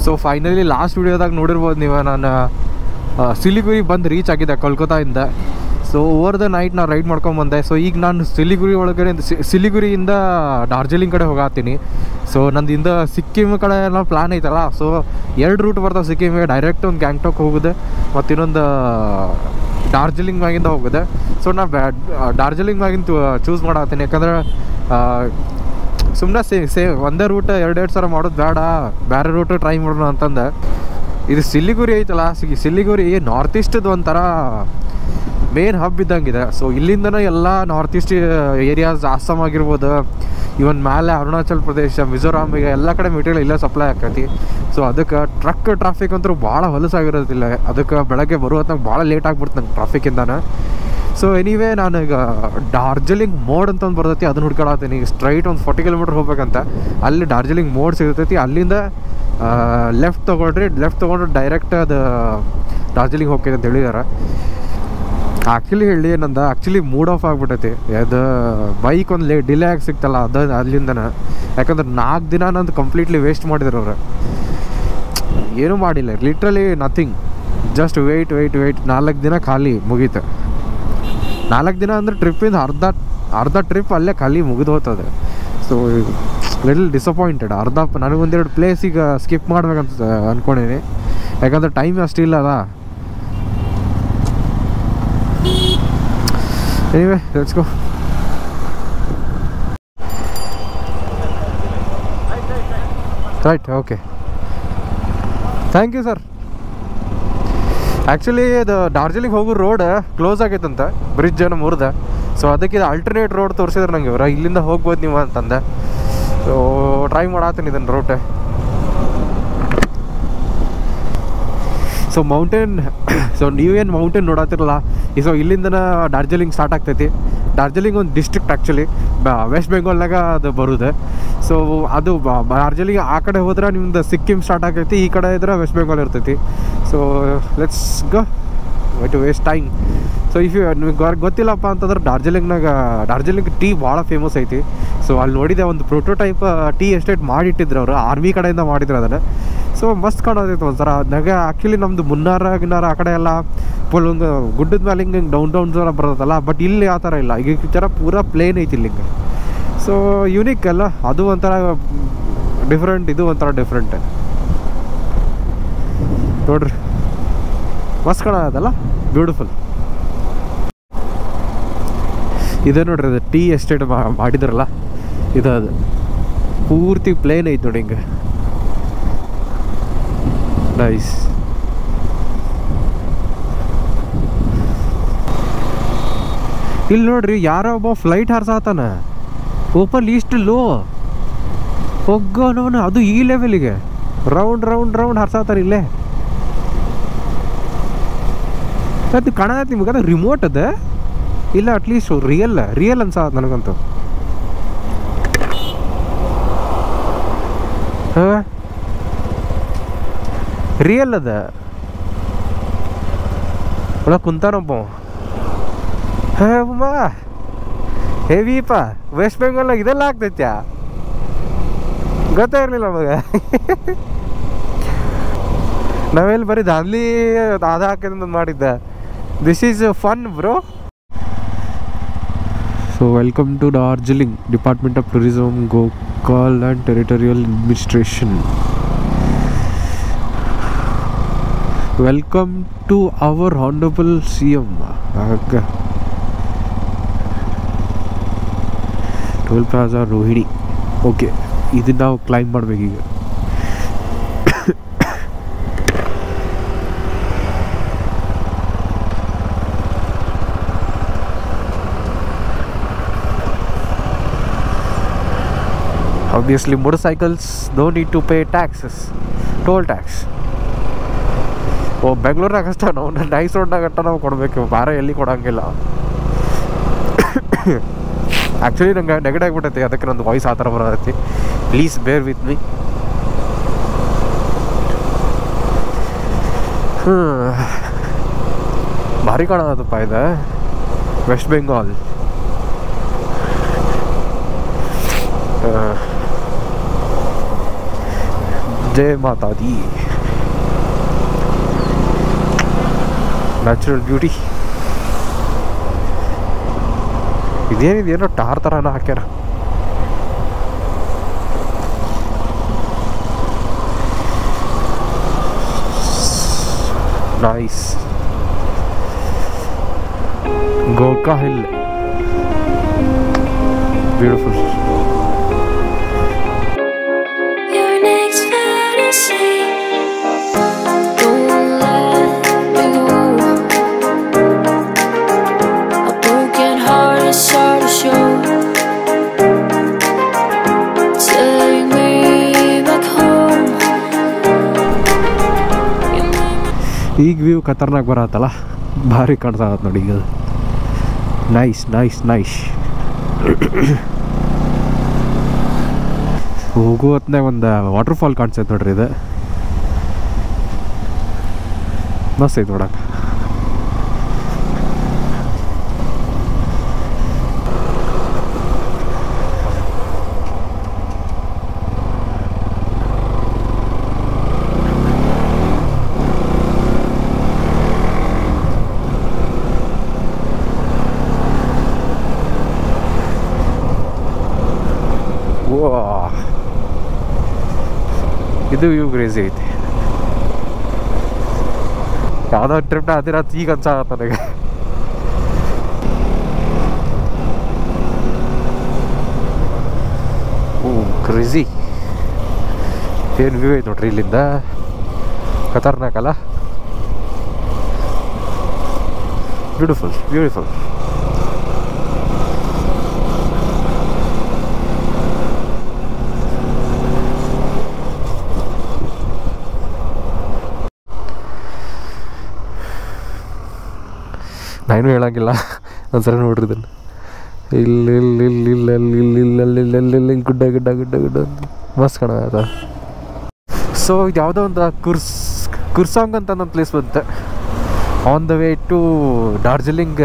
So finally last ವಿಡಿಯೋದಾಗ ನೋಡಿರ್ಬೋದು ನೀವು ನಾನು ಆ, ಸಿಲಿಗುರಿ ಬಂದು ರೀಚ್ ಆಗಿದ್ದೆ ಕೋಲ್ಕತ್ತಾಯಿಂದ ಸೊ ಓವರ್ ದ ನೈಟ್ ನಾನು ರೈಡ್ ಮಾಡ್ಕೊಂಬಂದೆ ಸೊ ಈಗ ನಾನು ಸಿಲಿಗುರಿ ಒಳಗಡೆ ಸಿ- ಸಿಲಿಗುರಿಯಿಂದ ಡಾರ್ಜಿಲಿಂಗ್ ಕಡೆ ಹೋಗಾತೀನಿ ಸೊ ನಂದಿಂದ ಸಿಕ್ಕಿಮ್ ಕಡೆ ಏನೋ ಪ್ಲ್ಯಾನ್ ಐತಲ್ಲ ಸೊ ಎರಡು ರೂಟ್ ಬರ್ತಾವೆ ಸಿಕ್ಕಿಮಿಗೆ ಡೈರೆಕ್ಟ್ ಒಂದು ಗ್ಯಾಂಗ್ಟಾಕ್ ಹೋಗುದೆ ಮತ್ತು ಇನ್ನೊಂದು ಡಾರ್ಜಿಲಿಂಗ್ ಮ್ಯಾಗಿಂದ ಹೋಗಿದೆ ಸೊ ನಾ ಬ್ಯಾ ಡಾರ್ಜಿಲಿಂಗ್ ಮ್ಯಾಗಿಂದ ಚೂಸ್ ಮಾಡತ್ತೀನಿ ಯಾಕಂದ್ರೆ ಸುಮ್ಮನೆ ಸೇ ಸೇ ಒಂದೇ ರೂಟ್ ಎರಡೆರಡು ಸಲ ಮಾಡೋದು ಬೇಡ ಬೇರೆ ರೂಟ್ ಟ್ರೈ ಮಾಡೋಣ ಅಂತಂದೆ ಇದು ಸಿಲಿಗುರಿ ಐತಲ್ಲ ಸಿ ಸಿಲಿಗುರಿ ನಾರ್ತ್ ಈಸ್ಟದು ಒಂಥರ ಮೇನ್ ಹಬ್ ಇದ್ದಂಗಿದೆ ಸೊ ಇಲ್ಲಿಂದನೇ ಎಲ್ಲ ನಾರ್ತ್ ಈಸ್ಟ್ ಏರಿಯಾಸ್ ಅಸ್ಸಾಂ ಆಗಿರ್ಬೋದು ಇವನ್ ಮೇಲೆ ಅರುಣಾಚಲ್ ಪ್ರದೇಶ ಮಿಜೋರಾಮ್ ಈಗ ಎಲ್ಲ ಕಡೆ ಮೆಟೀರಿಯಲ್ ಇಲ್ಲೇ ಸಪ್ಲೈ ಆಕೈತಿ ಸೊ ಅದಕ್ಕೆ ಟ್ರಕ್ ಟ್ರಾಫಿಕ್ ಅಂತೂ ಭಾಳ ಹೊಲಸಾಗಿರೋದಿಲ್ಲ ಅದಕ್ಕೆ ಬೆಳಗ್ಗೆ ಬರುವತ್ತಾಗ ಭಾಳ ಲೇಟ್ ಆಗ್ಬಿಡ್ತು ನಂಗೆ ಟ್ರಾಫಿಕಿಂದಾನೆ ಸೊ ಎನಿವೇ ನಾನು ಈಗ ಡಾರ್ಜಿಲಿಂಗ್ ಮೋಡ್ ಅಂತ ಒಂದು ಬರ್ತೈತಿ ಅದನ್ನ ಹುಡ್ಕೊಳತ್ತೀನಿ ಈಗ ಸ್ಟ್ರೈಟ್ ಒಂದು ಫಾರ್ಟಿ ಕಿಲೋಮೀಟ್ರ್ ಹೋಗ್ಬೇಕಂತ ಅಲ್ಲಿ ಡಾರ್ಜಿಲಿಂಗ್ ಮೋಡ್ ಸಿಗ್ತೈತಿ ಅಲ್ಲಿಂದ ಲೆಫ್ಟ್ ತೊಗೊಳ್ರಿ ಲೆಫ್ಟ್ ತೊಗೊಂಡ್ರೆ ಡೈರೆಕ್ಟ್ ಅದು ಡಾರ್ಜಿಲಿಂಗ್ ಹೋಗ್ತೈತೆ ಅಂತ ಹೇಳಿದಾರೆ ಆ್ಯಕ್ಚುಲಿ ಹೇಳಿ ಏನಂದ ಆ್ಯಕ್ಚುಲಿ ಮೂಡ್ ಆಫ್ ಆಗ್ಬಿಟ್ಟೈತಿ ಅದು ಬೈಕ್ ಒಂದು ಲೇ ಡಿಲೇ ಆಗಿ ಸಿಕ್ತಲ್ಲ ಅದು ಅಲ್ಲಿಂದನ ಯಾಕಂದ್ರೆ ನಾಲ್ಕು ದಿನ ನಂದು ಕಂಪ್ಲೀಟ್ಲಿ ವೇಸ್ಟ್ ಮಾಡಿದ್ರು ಅವ್ರು ಏನೂ ಮಾಡಿಲ್ಲ literally nothing just wait wait wait ನಾಲ್ಕು ದಿನ ಖಾಲಿ ಮುಗೀತು ನಾಲ್ಕು ದಿನ ಅಂದ್ರೆ ಟ್ರಿಪ್ಪಿಂದ ಅರ್ಧ ಅರ್ಧ ಟ್ರಿಪ್ ಅಲ್ಲೇ ಖಾಲಿ ಮುಗಿದು ಹೋಗ್ತದೆ ಸೊ ಲಿಟಲ್ ಡಿಸಪಾಯಿಂಟೆಡ್ ಅರ್ಧ ನನಗೊಂದೆರಡು ಪ್ಲೇಸ್ ಈಗ ಸ್ಕಿಪ್ ಮಾಡ್ಬೇಕಂತ ಅಂದ್ಕೊಂಡಿನಿ ಯಾಕಂದ್ರೆ ಟೈಮ್ ಅಷ್ಟಿಲ್ಲ ಅಲ್ಲ anyway let's go right okay thank you sir actually ಇದು ಡಾರ್ಜಿಲಿಂಗ್ ಹೋಗೋ ರೋಡ್ ಕ್ಲೋಸ್ ಆಗೈತಂತ ಬ್ರಿಡ್ಜ್ ಏನೋ ಮುರಿದ ಸೊ ಅದಕ್ಕೆ ಇದು ಅಲ್ಟರ್ನೇಟ್ ರೋಡ್ ತೋರಿಸಿದ್ರು ನಂಗೆ ಇವ್ರು ಇಲ್ಲಿಂದ ಹೋಗ್ಬೋದು ನೀವು ಅಂತಂದೆ ಸೊ ಟ್ರೈ ಮಾಡತ್ತೀನಿ ಇದನ್ನು ರೋಟ್ ಸೊ ಮೌಂಟೇನ್ ಸೊ ನೀವೇನು ಮೌಂಟೇನ್ ನೋಡತ್ತಿರಲ್ಲ ಈ ಸೊ ಇಲ್ಲಿಂದನ ಡಾರ್ಜಿಲಿಂಗ್ ಸ್ಟಾರ್ಟ್ ಆಗ್ತೈತಿ ಡಾರ್ಜಿಲಿಂಗ್ ಒಂದು ಡಿಸ್ಟ್ರಿಕ್ಟ್ ಆ್ಯಕ್ಚುಲಿ ವೆಸ್ಟ್ ಬೆಂಗಾಲ್ನಾಗ ಅದು ಬರುದೆ ಸೊ ಅದು ಬ- ಡಾರ್ಜಿಲಿಂಗ್ ಆ ಕಡೆ ಹೋದ್ರೆ ನಿಮ್ದು ಸಿಕ್ಕಿಂ ಸ್ಟಾರ್ಟ್ ಆಗೈತಿ ಈ ಕಡೆ ಇದ್ರೆ ವೆಸ್ಟ್ ಬೆಂಗಾಲ್ ಇರ್ತೈತಿ so let's go to waste time so if you ನಿಮ್ಗೆ ಗೊತ್ತಿಲ್ಲಪ್ಪ ಅಂತಂದ್ರೆ ಡಾರ್ಜಿಲಿಂಗ್ನಾಗ ಡಾರ್ಜಿಲಿಂಗ್ ಟೀ ಭಾಳ ಫೇಮಸ್ ಐತಿ ಸೊ ಅಲ್ಲಿ ನೋಡಿದೆ ಒಂದು ಪ್ರೋಟೋಟೈಪ್ ಟೀ ಎಸ್ಟೇಟ್ ಮಾಡಿಟ್ಟಿದ್ರು ಅವರು ಆರ್ಮಿ ಕಡೆಯಿಂದ ಮಾಡಿದ್ರು ಅದನ್ನು ಸೊ ಮಸ್ತ್ ಕಾಣೋದೈತೆ ಒಂಥರ ನಾಗ ಆ್ಯಕ್ಚುಲಿ ನಮ್ಮದು ಮುನ್ನಾರ ಗಿನ್ನಾರ ಆ ಕಡೆ ಎಲ್ಲ ಫುಲ್ ಒಂದು ಗುಡ್ಡದ ಮೇಲೆ ಹಿಂಗೆ ಡೌನ್ ಡೌನ್ ಥರ ಬರೋದಲ್ಲ ಬಟ್ ಇಲ್ಲಿ ಆ ಥರ ಇಲ್ಲ ಈಗ ಈ ಥರ ಪೂರಾ ಪ್ಲೇನ್ ಐತಿ ಇಲ್ಲಿ ಹಿಂಗೆ ಸೊ ಯುನಿಕ್ ಅಲ್ಲ ಅದು ಒಂಥರ ಡಿಫ್ರೆಂಟ್ ಇದು ಒಂಥರ ಡಿಫ್ರೆಂಟ್ ನೋಡ್ರಿ ಮಸ್ತ್ ಕಾಣೋದಲ್ಲ ಬ್ಯೂಟಿಫುಲ್ ಇದೆ ನೋಡ್ರಿ ಅದು ಟೀ ಎಸ್ಟೇಟ್ ಮಾಡಿದ್ರಲ್ಲ ಇದು ಅದು ಪೂರ್ತಿ ಪ್ಲೇನ್ ಐತೆ ನೋಡಿ ಹಿಂಗೆ ನೈಸ್ ಇಲ್ಲಿ ನೋಡ್ರಿ ಯಾರೋ ಒಬ್ಬ ಫ್ಲೈಟ್ ಹಾರ್ಸಾತಾನ ಓಪನ್ ಇಷ್ಟು ಲೋ ಹೋಗೋನವನ ಅದು ಈ ಲೆವೆಲಿಗೆ ರೌಂಡ್ ರೌಂಡ್ ರೌಂಡ್ ಹಾರ್ಸಾತಾರ ಇಲ್ಲೇ ಅದು ಕಾಣತೈತಿ ನಿಮಗೆ ಅದು ರಿಮೋಟ್ ಅದ ಇಲ್ಲ ಅಟ್ಲೀಸ್ಟ್ ರಿಯಲ್ ರಿಯಲ್ ಅನ್ಸ ನನಗಂತೂ ರಿಯಲ್ ಅದ ಒಳ ಕುಂತಾನೊಬ್ಬ ಹೇ ಉಮ್ಮ ಹೆವಿಪ ವೆಸ್ಟ್ ಬೆಂಗಾಲ್ನಾಗ ಇದೆಲ್ಲ ಆಗ್ತೈತ್ಯಾ ಗೊತ್ತೇ ಇರಲಿಲ್ಲ ನಮಗೆ ನಾವೆಲ್ಲಿ ಬರೀ ದಾದ್ಲಿ ಅದ ಹಾಕಿದ ಮಾಡಿದ್ದೆ this is fun bro so welcome to Darjeeling department of tourism Gorkha and territorial administration welcome to our honourable C M toll plaza Rohini okay ಇದನ್ನ ನಾವು ಕ್ಲೈಂಬ್ ಮಾಡ್ಬೇಕೀಗ obviously motorcycles don't need to pay taxes toll tax ಓ ಬೆಂಗಳೂರಾಗ ಅಷ್ಟೇ ನಾವು nice ರೋಡ್ನಾಗ ಅಟ್ಟ ನಾವು ಕೊಡಬೇಕು ಬೇರೆ ಎಲ್ಲಿ ಕೊಡಂಗಿಲ್ಲ ಆ್ಯಕ್ಚುಲಿ ನಂಗೆ ನೆಗಡಿ ಆಗ್ಬಿಟ್ಟೈತಿ ಅದಕ್ಕೆ ನಂದು ವಾಯ್ಸ್ ಆ ಥರ ಬರೋದೈತಿ ಪ್ಲೀಸ್ ಬೇರ್ ವಿತ್ ಮೀ ಹ್ಞೂ ಭಾರಿ ಕಾಣೋದಪ್ಪ ಇದು ವೆಸ್ಟ್ ಬೆಂಗಾಲ್ ಜಯ ಮಾತಾ ದಿ ನ್ಯಾಚುರಲ್ ಬ್ಯೂಟಿ ಇದೇನಿದೇನೋ ಟಾರ್ ಥರನ ಹಾಕ್ಯಾರ nice Gorkha hill beautiful Your next fantasy. Don't let me go. A broken heart is hard to show. Take me back home. You made me ಈಗ ವ್ಯೂ ಖತರ್ನಾಕ್ ಬರತ್ತಲ್ಲ ಭಾರಿ ಕಾಣ್ಸಾಗತ್ತೆ ನೋಡಿ ಈಗ ನೈಸ್ ನೈಸ್ ನೈಸ್ ಹೋಗೋ ಹೊತ್ನಾಗ ಒಂದು ವಾಟರ್ ಫಾಲ್ ಕಾಣಿಸ್ತೈತೆ ನೋಡ್ರಿ ಇದು ಮಸ್ತ್ ಐತೆ ನೋಡಕ್ಕೆ ವಾ ಇದು ವ್ಯೂ ಕ್ರೇಜಿ ಐತಿ ಯಾವುದೋ ಟ್ರಿಪ್ನ ಅದಿರತ್ ಈಗ ಅನ್ಸಾಗತ್ತ ನನಗೆ ಓ ಕ್ರೇಜಿ ಏನು ವ್ಯೂ ಐತೆ ನೋಡ್ರಿ ಇಲ್ಲಿಂದ ಖತರ್ನಾಕ್ ಅಲ್ಲ ಬ್ಯೂಟಿಫುಲ್ ಬ್ಯೂಟಿಫುಲ್ ನಾನು ಹೇಳಂಗಿಲ್ಲ ಒಂದ್ಸಲ ನೋಡ್ರಿ ಇದನ್ನು ಇಲ್ಲಿ ಇಲ್ಲಿ ಇಲ್ಲಿ ಇಲ್ಲ ಇಲ್ಲಿ ಇಲ್ಲಿ ಇಲ್ಲ ಅಲ್ಲಿ ಇಲ್ಲ ಅಲ್ಲಿ ಇಲ್ಲಿ ಗುಡ್ಡ ಗುಡ್ಡ ಗುಡ್ಡ ಗುಡ್ಡ ಅಂತ ಮಸ್ತ್ ಕಾಣದ ಸೊ ಇದು ಯಾವುದೋ ಒಂದು ಕುರ್ಸ್ ಕುರ್ಸಾಂಗ್ ಅಂತ ಒಂದು ಪ್ಲೇಸ್ ಬಂತೆ on the way to Darjeeling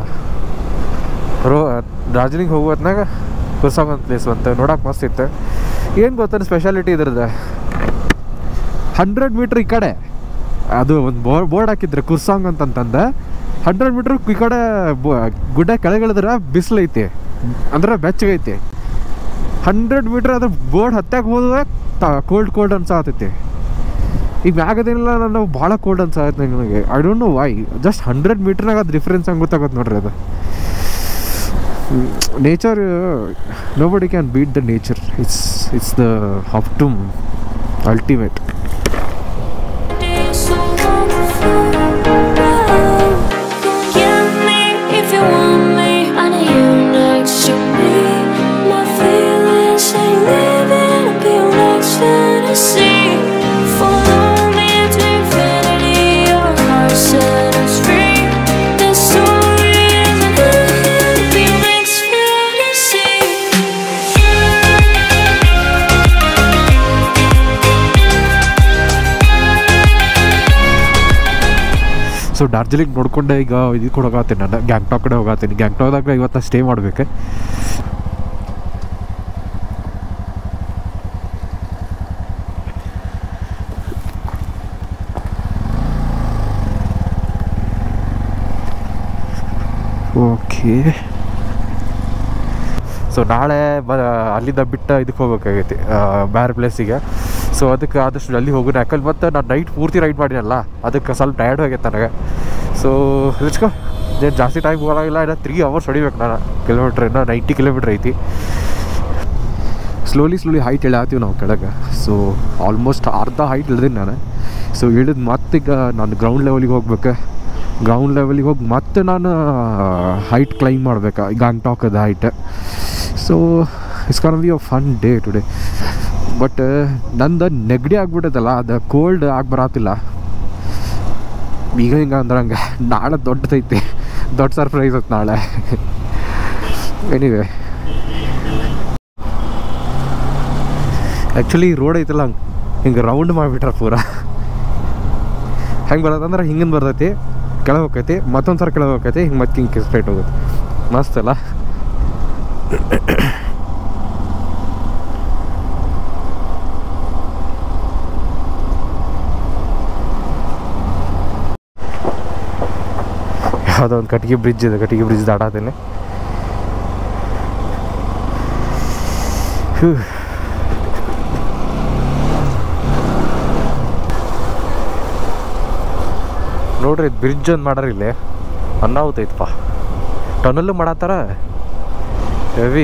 ರೋ ಡಾರ್ಜಿಲಿಂಗ್ ಹೋಗೋದ್ನಾಗ ಕುರ್ಸಾಂಗ್ ಒಂದು ಪ್ಲೇಸ್ ಬಂತೆ ನೋಡಕ್ಕೆ ಮಸ್ತ್ ಇತ್ತು ಏನು ಗೊತ್ತಾನೆ ಸ್ಪೆಷಾಲಿಟಿ ಇದ್ರದ್ದು ಹಂಡ್ರೆಡ್ ಮೀಟ್ರ್ ಈ ಕಡೆ ಅದು ಒಂದು ಬೋರ್ಡ್ ಬೋರ್ಡ್ ಹಾಕಿದ್ರೆ ಕುರ್ಸಾಂಗ್ ಅಂತಂತಂದ ಹಂಡ್ರೆಡ್ ಮೀಟ್ರ್ ಈ ಕಡೆ ಬೊ- ಗುಡ್ಡ ಕೆಳಗಿಳಿದ್ರೆ ಬಿಸಿಲು ಐತಿ ಅಂದ್ರೆ ಬೆಚ್ಚಗೈತಿ ಹಂಡ್ರೆಡ್ ಮೀಟ್ರ್ ಅದ್ರ ಬೋರ್ಡ್ ಹತ್ತಾಗ ಹೋದ್ರೆ ಕೋಲ್ಡ್ ಕೋಲ್ಡ್ ಅನ್ಸಾತೈತಿ ಈಗ ಮ್ಯಾಗದೇನಿಲ್ಲ ನಾನು ಭಾಳ ಕೋಲ್ಡ್ ಅನ್ಸಾಗತ್ತೆ ನನಗೆ I don't know why just hundred ಮೀಟ್ರ್ನಾಗ ಅದು ಡಿಫ್ರೆನ್ಸ್ ಹಂಗೆ ಗೊತ್ತಾಗತ್ತೆ ನೋಡ್ರಿ ಅದು nature nobody can beat the nature it's it's the optimum ultimate It's so wonderful. Forgive me if you want me. I need you next to me. My feelings ain't living up your next fantasy. Follow me to infinity. Your heart set us free. The story isn't ending. Be your next fantasy. So Darjeeling ನೋಡ್ಕೊಂಡೆ ಈಗ ಇದು ಕೂಡ ಹೋಗತ್ತೀನಿ ನಾನು ಗ್ಯಾಂಗ್ಟಾಕ್ ಕಡೆ ಹೋಗತ್ತೀನಿ ಗ್ಯಾಂಗ್ಟಾಕ್ದಾಗ ಇವತ್ತು stay ಮಾಡ್ಬೇಕು okay so ನಾಳೆ ಬ ಅಲ್ಲಿಂದ ಬಿಟ್ಟು ಇದಕ್ಕೆ ಹೋಗ್ಬೇಕಾಗೈತಿ ಆ, ಬೇರೆ ಪ್ಲೇಸಿಗೆ ಸೊ ಅದಕ್ಕೆ ಆದಷ್ಟು ಜಲ್ದಿ ಹೋಗೋಣ ಯಾಕಂದ್ರೆ ಮತ್ತೆ ನಾನು ನೈಟ್ ಪೂರ್ತಿ ರೈಡ್ ಮಾಡಿನಲ್ಲ ಅದಕ್ಕೆ ಸ್ವಲ್ಪ ಟಯರ್ಡ್ ಆಗೈತೆ ನನಗೆ ಸೊ ರಿಚ್ಕೋ ಏನು ಜಾಸ್ತಿ ಟೈಮ್ ಹೋಗಲಾಗಿಲ್ಲ ಇನ್ನು ತ್ರೀ ಅವರ್ಸ್ ಹೊಡಿಬೇಕು ನಾನು ಕಿಲೋಮೀಟ್ರ್ ಇನ್ನೂ ನೈಂಟಿ ಕಿಲೋಮೀಟ್ರ್ ಐತಿ ಸ್ಲೋಲಿ ಸ್ಲೋಲಿ ಹೈಟ್ ಇಳಿಯತ್ತೀವಿ ನಾವು ಕೆಳಗೆ ಸೊ ಆಲ್ಮೋಸ್ಟ್ ಅರ್ಧ ಹೈಟ್ ಇಳ್ದೀನಿ ನಾನು ಸೊ ಇಳಿದು ಮತ್ತೀಗ ನಾನು ಗ್ರೌಂಡ್ ಲೆವೆಲಿಗೆ ಹೋಗ್ಬೇಕು ಗ್ರೌಂಡ್ ಲೆವೆಲಿಗೆ ಹೋಗಿ ಮತ್ತೆ ನಾನು ಹೈಟ್ ಕ್ಲೈಮ್ ಮಾಡ್ಬೇಕು ಗಾಂಗ್ಟಾಕದ height so it's gonna be a fun day today but ನಂದು ನೆಗಡಿ ಆಗ್ಬಿಟ್ಟೈತಲ್ಲ ಅದು ಕೋಲ್ಡ್ ಆಗಿ ಬರತ್ತಿಲ್ಲ ಈಗ ಹಿಂಗೆ ಅಂದ್ರೆ ಹಂಗೆ ನಾಳೆ ದೊಡ್ಡದೈತಿ ದೊಡ್ಡ ಸರ್ಪ್ರೈಸ್ ಐತೆ ನಾಳೆ ಎನಿವೆ ಆ್ಯಕ್ಚುಲಿ ರೋಡ್ ಐತಲ್ಲ ಹಂಗೆ ಹಿಂಗೆ ರೌಂಡ್ ಮಾಡಿಬಿಟ್ರ ಪೂರ ಹೆಂಗೆ ಬರೋದಂದ್ರೆ ಹಿಂಗಿಂದ ಬರ್ತೈತಿ ಕೆಳಗೆ ಹೋಗ್ತೈತಿ ಮತ್ತೊಂದು ಸಲ ಕೆಳಗೆ ಹೋಗ್ತೈತಿ ಹಿಂಗೆ ಮತ್ತೆ ಹಿಂಗೆ ಸ್ಟ್ರೈಟ್ ಹೋಗುತ್ತೆ ಮಸ್ತ್ ಅಲ್ಲ ಯಾವುದೋ ಒಂದು ಕಟ್ಟಿಗೆ ಬ್ರಿಡ್ಜ್ ಇದೆ ಕಟ್ಟಿಗೆ ಬ್ರಿಡ್ಜ್ ದಾಟಾತೀನಿ ಹ್ಯೂ ನೋಡ್ರಿ ಬ್ರಿಡ್ಜ್ ಒಂದು ಮಾಡ್ರಿ ಇಲ್ಲಿ ಅನ್ನಾಹುತ ಐತಪ್ಪ ಟನಲ್ಲು ಮಾಡತ್ತಾರ ಹೆವಿ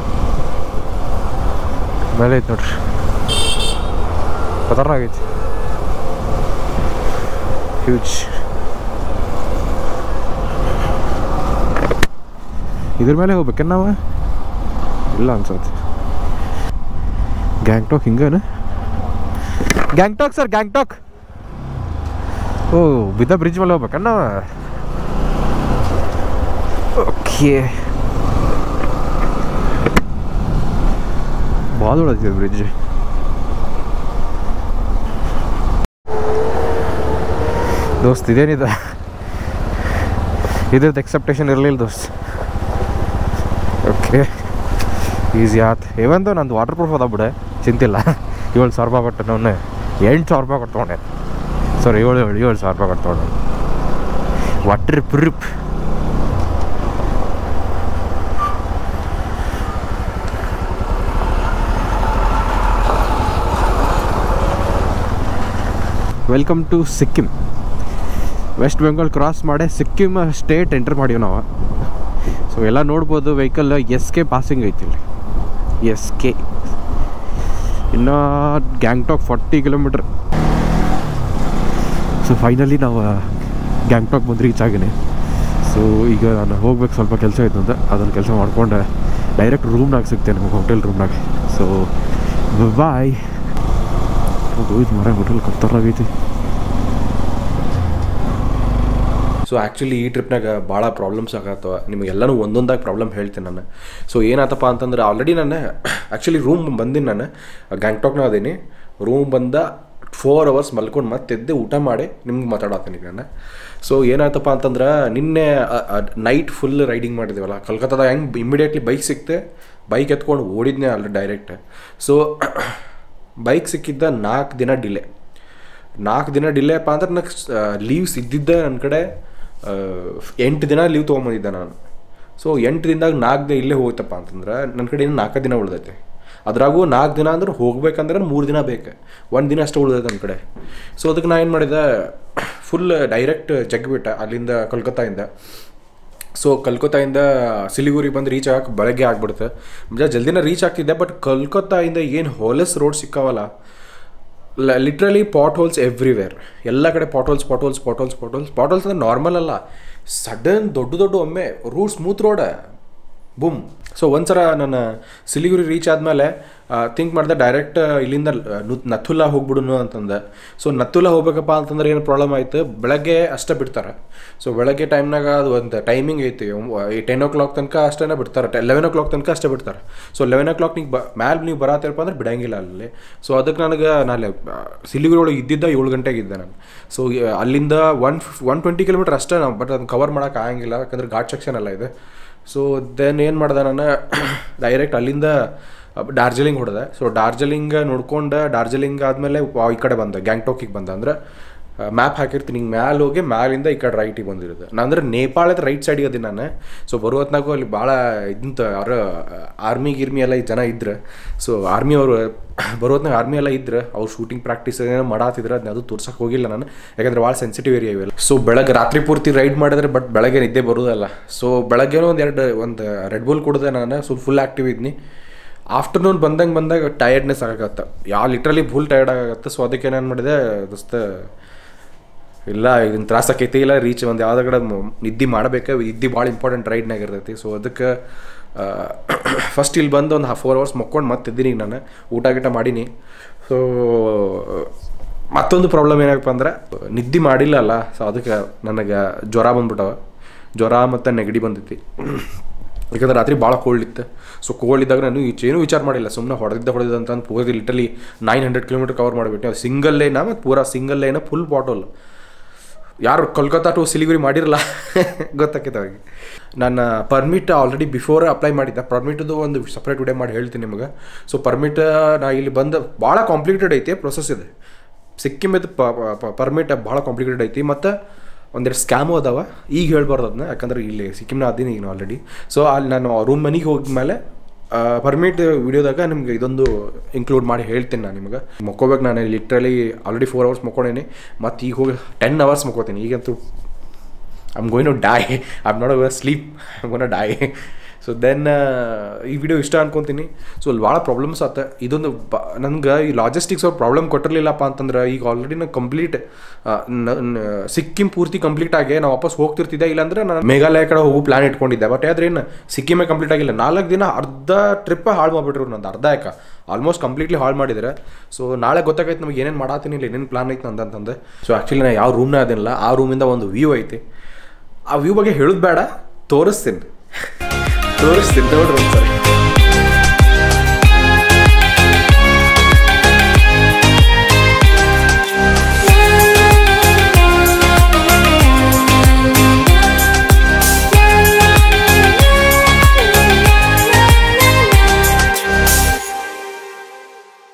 ಮೇಲೆ ಐತೆ ನೋಡ್ರಿ ಖತರ್ನಾಕ್ ಐತಿ ಹ್ಯೂಜ್ ಇದ್ರ ಮೇಲೆ ಹೋಗ್ಬೇಕೇನು ನಾವು ಇಲ್ಲ ಅನ್ಸತ್ತೆ ಗ್ಯಾಂಗ್ಟಾಕ್ ಹಿಂಗೇನು ಗ್ಯಾಂಗ್ಟಾಕ್ ಸರ್ ಗ್ಯಾಂಗ್ಟಾಕ್ ಓ ಬಿದ್ದ ಬ್ರಿಡ್ಜ್ ಮೇಲೆ ಹೋಗ್ಬೇಕನ್ನ ನಾವು ಓಕೆ ಭಾಳ ದೊಡ್ಡದಿದೆ ಬ್ರಿಡ್ಜ್ ದೋಸ್ತ್ ಇದೇನಿದೆ ಇದ್ರದ್ದು ಎಕ್ಸೆಪ್ಟೇಷನ್ ಇರಲಿಲ್ಲ ದೋಸ್ತ್ ಓಕೆ ಈಸಿ ಆತ್ ಇವಂದು ನಂದು ವಾಟರ್ ಪ್ರೂಫ್ ಅದ ಬಿಡೆ ಚಿಂತಿಲ್ಲ ಏಳು ಸಾವಿರ ರೂಪಾಯಿ ಕೊಟ್ಟು ನಾನು ಎಂಟು ಸಾವಿರ ರೂಪಾಯಿ ಕೊಟ್ಟು ತೊಗೊಂಡೆ ಸಾರಿ ಏಳು ಏಳು ಏಳು ಸಾವಿರ ರೂಪಾಯಿ ಕೊಟ್ಟು ತೊಗೊಂಡೆ waterproof welcome to Sikkim West Bengal cross ಮಾಡಿ ಸಿಕ್ಕಿಂ ಸ್ಟೇಟ್ ಎಂಟರ್ ಮಾಡೀವಿ ನಾವು ಸೊ ಎಲ್ಲ ನೋಡ್ಬೋದು ವೆಹಿಕಲ್ ಎಸ್ ಕೆ ಪಾಸಿಂಗ್ ಐತಿ ಇಲ್ಲಿ ಎಸ್ ಕೆ ಇನ್ನು Gangtok forty kilometre so finally ನಾವು ಗ್ಯಾಂಗ್ಟಾಕ್ ಬಂದು ರೀಚ್ ಆಗಿನಿ ಸೊ ಈಗ ನಾನು ಹೋಗ್ಬೇಕು ಸ್ವಲ್ಪ ಕೆಲಸ ಇತ್ತು ಅಂತ ಅದನ್ನು ಕೆಲಸ ಮಾಡ್ಕೊಂಡು ಡೈರೆಕ್ಟ್ ರೂಮ್ನಾಗ ಸಿಗ್ತೇನೆ ನಮಗೆ ಹೋಟೆಲ್ ರೂಮ್ನಾಗ ಸೊ ಬಾಯ್ ಹೋಯ್ತು ಮರ ಹೋಟೆಲ್ ಕತ್ತರಾಗೈತಿ ಸೊ ಆ್ಯಕ್ಚುಲಿ ಈ ಟ್ರಿಪ್ನಾಗ ಭಾಳ ಪ್ರಾಬ್ಲಮ್ಸ್ ಆಗತ್ತವ ನಿಮಗೆಲ್ಲನೂ ಒಂದೊಂದಾಗಿ ಪ್ರಾಬ್ಲಮ್ ಹೇಳ್ತೀನಿ ನಾನು ಸೊ ಏನಾತಪ್ಪ ಅಂತಂದ್ರೆ ಆಲ್ರೆಡಿ ನಾನು ಆ್ಯಕ್ಚುಲಿ ರೂಮ್ ಬಂದೀನಿ ನಾನು ಗ್ಯಾಂಗ್ಟಾಕ್ನ ಅದೀನಿ ರೂಮ್ ಬಂದ ಫೋರ್ ಅವರ್ಸ್ ಮಲ್ಕೊಂಡು ಮತ್ತೆ ಎದ್ದು ಊಟ ಮಾಡಿ ನಿಮ್ಗೆ ಮಾತಾಡತ್ತೀನಿ ನಾನು ಸೊ ಏನಾಯ್ತಪ್ಪ ಅಂತಂದ್ರೆ ನಿನ್ನೆ ನೈಟ್ ಫುಲ್ ರೈಡಿಂಗ್ ಮಾಡಿದ್ದೀವಲ್ಲ ಕಲ್ಕತ್ತಾದ ಹೆಂಗೆ ಇಮಿಡಿಯೇಟ್ಲಿ ಬೈಕ್ ಸಿಕ್ತೆ ಬೈಕ್ ಎತ್ಕೊಂಡು ಓಡಿದ್ನೆ ಅಲ್ಲ ಡೈರೆಕ್ಟ್ ಸೊ ಬೈಕ್ ಸಿಕ್ಕಿದ್ದ ನಾಲ್ಕು ದಿನ ಡಿಲೇ ನಾಲ್ಕು ದಿನ ಡಿಲೇ ಅಪ್ಪ ಅಂದ್ರೆ ನನಗೆ ಲೀವ್ಸ್ ಇದ್ದಿದ್ದೆ ನನ್ನ ಕಡೆ ಎಂಟು ದಿನ ಲೀವ್ ತೊಗೊಂಬಂದಿದ್ದೆ ನಾನು ಸೊ ಎಂಟು ದಿನದಾಗ ನಾಲ್ಕು ದಿನ ಇಲ್ಲೇ ಹೋಯ್ತಪ್ಪ ಅಂತಂದ್ರೆ ನನ್ನ ಕಡೆ ಇನ್ನು ನಾಲ್ಕು ದಿನ ಉಳ್ದೈತೆ ಅದ್ರಾಗೂ ನಾಲ್ಕು ದಿನ ಅಂದ್ರೆ ಹೋಗ್ಬೇಕಂದ್ರೆ ಮೂರು ದಿನ ಬೇಕು ಒಂದು ದಿನ ಅಷ್ಟೇ ಉಳ್ದೈತೆ ನನ್ನ ಕಡೆ ಸೊ ಅದಕ್ಕೆ ನಾ ಏನು ಮಾಡಿದೆ ಫುಲ್ ಡೈರೆಕ್ಟ್ ಜಗ್ಬಿಟ್ಟೆ ಅಲ್ಲಿಂದ ಕಲ್ಕತ್ತಾಯಿಂದ ಸೊ ಕಲ್ಕತ್ತಾಯಿಂದ ಸಿಲಿಗುರಿ ಬಂದು ರೀಚ್ ಆಗಕ್ಕೆ ಬೆಳಗ್ಗೆ ಆಗ್ಬಿಡುತ್ತೆ ಜಲ್ದಿನ ರೀಚ್ ಆಗ್ತಿದ್ದೆ ಬಟ್ ಕಲ್ಕತ್ತಾಯಿಂದ ಏನು ಹೋಲೆಸ್ ರೋಡ್ ಸಿಕ್ಕಾವಲ್ಲ ಲಿಟ್ರಲಿ ಪಾಟ್ ಹೋಲ್ಸ್ ಎವ್ರಿವೇರ್ ಎಲ್ಲ ಕಡೆ potholes potholes potholes potholes potholes ಅಂದ್ರೆ ನಾರ್ಮಲ್ ಅಲ್ಲ ಸಡನ್ ದೊಡ್ಡ ದೊಡ್ಡ ಒಮ್ಮೆ route smooth road boom so ಒಂದ್ಸಲ ನಾನು ಸಿಲಿಗುರಿ ರೀಚ್ ಆದಮೇಲೆ ಥಿಂಕ್ ಮಾಡಿದೆ ಡೈರೆಕ್ಟ್ ಇಲ್ಲಿಂದ ನು- ನಥುಲಾ ಹೋಗ್ಬಿಡುನು ಅಂತಂದೆ ಸೊ ನಥುಲಾ ಹೋಗ್ಬೇಕಪ್ಪ ಅಂತಂದ್ರೆ ಏನು ಪ್ರಾಬ್ಲಮ್ ಆಯ್ತು ಬೆಳಗ್ಗೆ ಅಷ್ಟೇ ಬಿಡ್ತಾರೆ ಸೊ ಬೆಳಗ್ಗೆ ಟೈಮ್ನಾಗ ಅದು ಒಂದು ಟೈಮಿಂಗ್ ಐತಿ ಟೆನ್ ಓ ಕ್ಲಾಕ್ ತನಕ ಅಷ್ಟೇ ಬಿಡ್ತಾರೆ ಲೆವೆನ್ ಓ ಕ್ಲಾಕ್ ತನಕ ಅಷ್ಟೇ ಬಿಡ್ತಾರೆ ಸೊ ಲೆವೆನ್ ಓ ಕ್ಲಾಕ್ ನೀವು ಬ ಮ್ಯಾಲೆ ನೀವು ಬರತ್ತಿರಪ್ಪ ಅಂದ್ರೆ ಬಿಡಂಗಿಲ್ಲ ಅಲ್ಲಿ ಸೊ ಅದಕ್ಕೆ ನನಗೆ ನಾನು ಸಿಲಿಗುರಿ ಒಳಗೆ ಇದ್ದಿದ್ದ ಏಳು ಗಂಟೆಗೆ ಇದ್ದೆ ನಾನು ಸೊ ಅಲ್ಲಿಂದ ಒನ್ ಫಿಫ್ ಒನ್ ಟ್ವೆಂಟಿ ಕಿಲೋಮೀಟರ್ ಅಷ್ಟೇ ನಾವು ಬಟ್ ಅದನ್ನ ಕವರ್ ಮಾಡೋಕೆ ಆಗಂಗಿಲ್ಲ ಯಾಕಂದ್ರೆ ಘಾಟ್ ಸೆಕ್ಷನ್ ಎಲ್ಲ ಇದೆ ಸೊ ದೆನ್ ಏನು ಮಾಡ್ದೆ ನಾನು ಡೈರೆಕ್ಟ್ ಅಲ್ಲಿಂದ ಡಾರ್ಜಿಲಿಂಗ್ ಹೊಡೆದೆ ಸೊ ಡಾರ್ಜಿಲಿಂಗ್ ನೋಡ್ಕೊಂಡು ಡಾರ್ಜಿಲಿಂಗ್ ಆದಮೇಲೆ ಈ ಕಡೆ ಬಂದೆ ಗ್ಯಾಂಗ್ಟಾಕಿಗೆ ಬಂದೆ ಅಂದ್ರೆ ಮ್ಯಾಪ್ ಹಾಕಿರ್ತೀನಿ ಹಿಂಗೆ ಮ್ಯಾಲೆ ಹೋಗಿ ಮ್ಯಾಲಿಂದ ಈ ಕಡೆ ರೈಟಿಗೆ ಬಂದಿರೋದು ನಾನು ಅಂದ್ರೆ ನೇಪಾಳದ ರೈಟ್ ಸೈಡಿಗೆ ಅದೀನಿ ನಾನು ಸೊ ಬರೋ ಹೊತ್ನಾಗೂ ಅಲ್ಲಿ ಭಾಳ ಇದಂತ ಯಾರ ಆರ್ಮಿ ಗಿರ್ಮಿ ಎಲ್ಲ ಜನ ಇದ್ರೆ ಸೊ ಆರ್ಮಿ ಅವರು ಬರೋ ಹೊತ್ನಾಗ ಆರ್ಮಿ ಎಲ್ಲ ಇದ್ರೆ ಅವ್ರು ಶೂಟಿಂಗ್ ಪ್ರಾಕ್ಟೀಸ್ ಏನೋ ಮಾಡಾತಿದ್ರೆ ಅದನ್ನ ಅದು ತೋರ್ಸಕ್ಕೆ ಹೋಗಿಲ್ಲ ನಾನು ಯಾಕಂದ್ರೆ ಭಾಳ ಸೆನ್ಸಿಟಿವ್ ಏರಿಯಾ ಇವೆಲ್ಲ ಸೊ ಬೆಳಗ್ಗೆ ರಾತ್ರಿ ಪೂರ್ತಿ ರೈಡ್ ಮಾಡಿದ್ರೆ ಬಟ್ ಬೆಳಗ್ಗೆ ನಿದ್ದೆ ಬರೋದಲ್ಲ ಸೊ ಬೆಳಗ್ಗೆನೂ ಒಂದು ಎರಡು ಒಂದು ರೆಡ್ ಬುಲ್ ಕುಡ್ದೆ ನಾನು ಸೊ ಫುಲ್ ಆ್ಯಕ್ಟಿವ್ ಇದ್ನಿ ಆಫ್ಟರ್ನೂನ್ ಬಂದಂಗೆ ಬಂದಾಗ ಟಯರ್ಡ್ನೆಸ್ ಆಗತ್ತೆ ಯಾ ಲಿಟ್ರಲಿ ಫುಲ್ ಟಯರ್ಡ್ ಆಗತ್ತೆ ಸೊ ಅದಕ್ಕೆ ಏನು ಮಾಡಿದೆ ದೋಸ್ತ ಇಲ್ಲ ಇದನ್ನ ತ್ರಾಸ ಆಕೈತಿ ಇಲ್ಲ ರೀಚ್ ಒಂದು ಯಾವ್ದೋ ಕಡೆ ಮ- ನಿದ್ದೆ ಮಾಡಬೇಕು ನಿದ್ದೆ ಭಾಳ ಇಂಪಾರ್ಟೆಂಟ್ ರೈಡ್ನಾಗ ಇರ್ತೈತಿ ಸೊ ಅದಕ್ಕೆ ಫಸ್ಟ್ ಇಲ್ಲಿ ಬಂದು ಒಂದು ಫೋರ್ ಅವರ್ಸ್ ಮಕ್ಕೊಂಡು ಮತ್ತೆ ಇದ್ದೀನಿ ಈಗ ನಾನು ಊಟ ಗೀಟ ಮಾಡೀನಿ ಸೊ ಮತ್ತೊಂದು ಪ್ರಾಬ್ಲಮ್ ಏನಪ್ಪ ಅಂದ್ರೆ ನಿದ್ದೆ ಮಾಡಿಲ್ಲ ಅಲ್ಲ ಸೊ ಅದಕ್ಕೆ ನನಗೆ ಜ್ವರ ಬಂದ್ಬಿಟ್ಟವ ಜ್ವರ ಮತ್ತು ನೆಗಡಿ ಬಂದೈತಿ ಯಾಕಂದ್ರೆ ರಾತ್ರಿ ಭಾಳ ಕೋಲ್ಡ್ ಇತ್ತು ಸೊ ಕೋಲ್ಡ್ ಇದ್ದಾಗ ನಾನು ಏನೂ ವಿಚಾರ ಮಾಡಿಲ್ಲ ಸುಮ್ಮನೆ ಹೊಡೆದಿದ್ದ ಹೊಡೆದಿದ್ದ ಅಂತ ಪೂರ್ತಿ literally nine hundred kilometre cover ಮಾಡಿಬಿಟ್ಟು ಅದು ಸಿಂಗಲ್ ಲೈನ ಮತ್ತು ಪೂರಾ ಸಿಂಗಲ್ ಲೈನ ಫುಲ್ ಬಾಟಲ್ ಯಾರು ಕೋಲ್ಕತ್ತಾ ಟು ಸಿಲಿಗುರಿ ಮಾಡಿರಲ್ಲ ಗೊತ್ತಾಕೈತೆ ಅವ್ರಿಗೆ ನಾನು ಪರ್ಮಿಟ್ ಆಲ್ರೆಡಿ ಬಿಫೋರ್ ಅಪ್ಲೈ ಮಾಡಿದ್ದೆ ಪರ್ಮಿಟ್ದು ಒಂದು ಸಪ್ರೇಟ್ ವಿಡಿಯೋ ಮಾಡಿ ಹೇಳ್ತೀನಿ ನಿಮಗೆ ಸೊ ಪರ್ಮಿಟ್ ನಾ ಇಲ್ಲಿ ಬಂದು ಭಾಳ ಕಾಂಪ್ಲಿಕೇಟೆಡ್ ಐತಿ ಪ್ರೊಸೆಸ್ ಇದೆ ಸಿಕ್ಕಿಮದ ಪರ್ಮಿಟ್ ಭಾಳ ಕಾಂಪ್ಲಿಕೇಟೆಡ್ ಐತಿ ಮತ್ತು ಒಂದೆರಡು ಸ್ಕ್ಯಾಮು ಅದಾವ ಈಗ ಹೇಳ್ಬಾರ್ದು ಅದನ್ನ ಯಾಕಂದ್ರೆ ಇಲ್ಲಿ ಸಿಕ್ಕಿಮ್ನ ಅದೀನಿ ಈಗ ಆಲ್ರೆಡಿ ಸೊ ಅಲ್ಲಿ ನಾನು ರೂಮ್ ಮನೆಗೆ ಹೋದ್ಮೇಲೆ ಪರ್ಮಿಟ್ ವಿಡಿಯೋದಾಗ ನಿಮ್ಗೆ ಇದೊಂದು ಇನ್ಕ್ಲೂಡ್ ಮಾಡಿ ಹೇಳ್ತೀನಿ ನಾನು ನಿಮಗೆ ಮಕ್ಕೋಬೇಕು ನಾನು ಲಿಟ್ರಲಿ ಆಲ್ರೆಡಿ ಫೋರ್ ಅವರ್ಸ್ ಮಕ್ಕೊಂಡೇನಿ ಮತ್ತು ಈಗ ಹೋಗಿ ಟೆನ್ ಅವರ್ಸ್ ಮಕ್ಕೋತೀನಿ ಈಗಂತೂ I'm going to die I'm not asleep I'm gonna die so then ಈ ವಿಡಿಯೋ ಇಷ್ಟ ಅನ್ಕೊತೀನಿ ಸೊ ಅಲ್ಲಿ ಭಾಳ ಪ್ರಾಬ್ಲಮ್ಸ್ ಆತ ಇದೊಂದು ಬ ನನ್ಗೆ ಈ ಲಾಜಿಸ್ಟಿಕ್ಸ್ ಅವ್ರು ಪ್ರಾಬ್ಲಮ್ ಕೊಟ್ಟಿರಲಿಲ್ಲಪ್ಪ ಅಂತಂದ್ರೆ ಈಗ ಆಲ್ರೆಡಿ ನಾನು ಕಂಪ್ಲೀಟ್ ಸಿಕ್ಕಿಂ ಪೂರ್ತಿ ಕಂಪ್ಲೀಟ್ ಆಗಿ ನಾವು ವಾಪಸ್ ಹೋಗ್ತಿರ್ತಿದ್ದೆ ಇಲ್ಲಾಂದ್ರೆ ನಾನು ಮೇಘಾಲಯ ಕಡೆ ಹೋಗೋ ಪ್ಲಾನ್ ಇಟ್ಕೊಂಡಿದ್ದೆ ಬಟ್ ಆದ್ರೆ ಏನು ಸಿಕ್ಕಿಮೇ ಕಂಪ್ಲೀಟ್ ಆಗಿಲ್ಲ ನಾಲ್ಕು ದಿನ ಅರ್ಧ ಟ್ರಿಪ್ ಹಾಳು ಮಾಡಿಬಿಟ್ರು ನಂದು ಅರ್ಧ ಯಾಕ ಆಲ್ಮೋಸ್ಟ್ ಕಂಪ್ಲೀಟ್ಲಿ ಹಾಳು ಮಾಡಿದ್ರೆ ಸೊ ನಾಳೆ ಗೊತ್ತಾಗೈತೆ ನಮಗೆ ಏನೇನು ಮಾಡತ್ತೀನಿ ಇಲ್ಲ ಏನೇನು ಪ್ಲಾನ್ ಐತೆ ಅಂತಂತಂದೆ ಸೊ ಆ್ಯಕ್ಚುಲಿ ನಾನು ಯಾವ ರೂಮ್ನ ಅದಿಲ್ಲ ಆ ರೂಮಿಂದ ಒಂದು ವ್ಯೂ ಐತಿ ಆ ವ್ಯೂ ಬಗ್ಗೆ ಹೇಳೋದು ಬೇಡ ತೋರಿಸ್ತೀನಿ ತೋರಿಸ್ತೀನಿ ನೋಡ್ರಿ ಒಂದ್ಸರಿ